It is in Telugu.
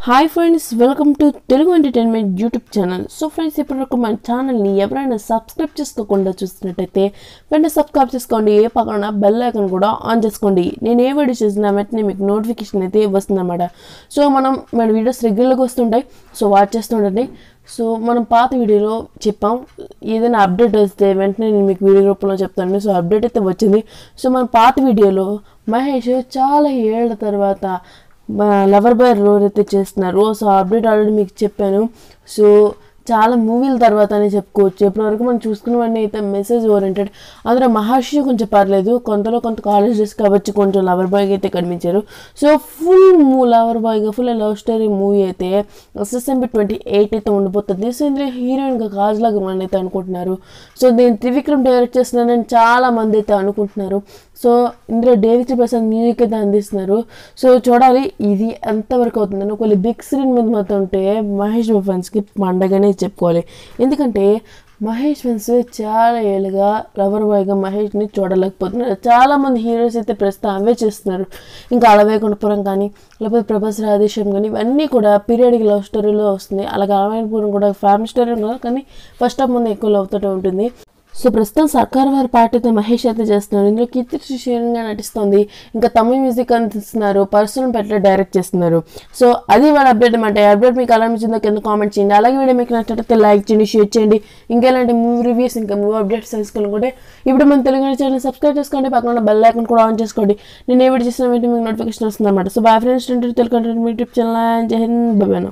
hi friends welcome to Telugu entertainment YouTube channel so friends ఇప్పటివరకు మన ఛానల్ని ఎవరైనా సబ్స్క్రైబ్ చేసుకోకుండా చూస్తున్నట్టయితే వెంటనే సబ్స్క్రైబ్ చేసుకోండి ఏ పక్కన బెల్ ఐకాన్ కూడా ఆన్ చేసుకోండి నేను ఏ వీడియో చేసినా వెంటనే మీకు నోటిఫికేషన్ అయితే వస్తుందన్నమాట సో మనం మన వీడియోస్ రెగ్యులర్గా వస్తుంటాయి సో వాచ్ చేస్తుండండి సో మనం పాత వీడియోలో చెప్పాం ఏదైనా అప్డేట్ వస్తే వెంటనే నేను మీకు వీడియో రూపంలో చెప్తాను సో అప్డేట్ అయితే వచ్చింది సో మన పాత వీడియోలో మహేష్ చాలా ఏళ్ల తర్వాత లవర్ బాయ్ రోల్ అయితే చేస్తున్నారు సో అప్డేట్ ఆల్రెడీ మీకు చెప్పాను సో చాలా మూవీల తర్వాత అని చెప్పుకోవచ్చు ఇప్పటివరకు మనం చూసుకున్నవన్నీ అయితే మెసేజ్ ఓరియంటెడ్ అందులో మహర్షి కొంచెం పర్లేదు కొంతలో కొంత కాలేజ్ డేస్ కాబట్టి కొంచెం లవర్ బాయ్గా అయితే కనిపించారు సో ఫుల్ మూ లవర్ బాయ్గా ఫుల్ లవ్ స్టోరీ మూవీ అయితే ఎస్ఎస్ఎంబి ట్వంటీ ఎయిట్ అయితే ఉండిపోతుంది సో ఇందులో హీరోయిన్గా కాజులా గుమన్ అయితే అనుకుంటున్నారు సో దీన్ని త్రివిక్రమ్ డైరెక్ట్ చేస్తున్నారని చాలా మంది అయితే అనుకుంటున్నారు సో ఇందులో డేవిడ్ ప్రసాద్ మ్యూజిక్ అయితే అందిస్తున్నారు సో చూడాలి ఇది ఎంతవరకు అవుతుందని ఒకవేళ బిగ్ స్క్రీన్ మీద మొత్తం ఉంటే మహేష్ బాబు ఫ్యాన్స్కి పండగనే చెప్పుకోవాలి ఎందుకంటే మహేష్ ఫ్యాన్స్ చాలా ఏళ్ళుగా లవర్ బాయ్గా మహేష్ని చూడలేకపోతున్నారు చాలామంది హీరోస్ అయితే ప్రస్తుతం అవే చేస్తున్నారు ఇంకా అలవేకుండపురం కానీ లేకపోతే ప్రభాస్ రాధేశ్యం కానీ ఇవన్నీ కూడా పీరియడిక్ లవ్ స్టోరీలో వస్తుంది అలాగే అలవేకుండపురం కూడా ఫ్యామిలీ స్టోరీ కూడా కానీ ఫస్ట్ హాఫ్ ముందు ఎక్కువ లవ్ తోటే ఉంటుంది సో ప్రస్తుతం సర్కార్ వారి పార్టీతో మహేష్ అయితే చేస్తున్నారు ఇందులో కీర్తి శ్రీశైలంగా నటిస్తుంది ఇంకా తమిళ మ్యూజిక్ అందిస్తున్నారు పర్సనల్ పెట్టే డైరెక్ట్ చేస్తున్నారు సో అది వాళ్ళ అప్డేట్ అనమాట ఈ అప్డేట్ మీకు ఎలా అనిపించిందో కింద కామెంట్ చేయండి అలాగే వీడియో మీకు నచ్చినట్లయితే లైక్ చేయండి షేర్ చేయండి ఇంకా ఇలాంటి మూవీ రివ్యూస్ ఇంకా మూవీ అప్డేట్స్ తెలుసుకోవాలనుకుంటే ఇప్పుడు మన తెలుగు ఛానల్ సబ్స్క్రైబ్ చేసుకోండి పక్కన బెల్ ఐకాన్ కూడా ఆన్ చేసుకోండి నేను ఏ వీడియో చేసిన వెంటనే మీకు నోటిఫికేషన్ వస్తుంది అనమాట so bye friends Telugu YouTube channel జై హింద్ బాబాను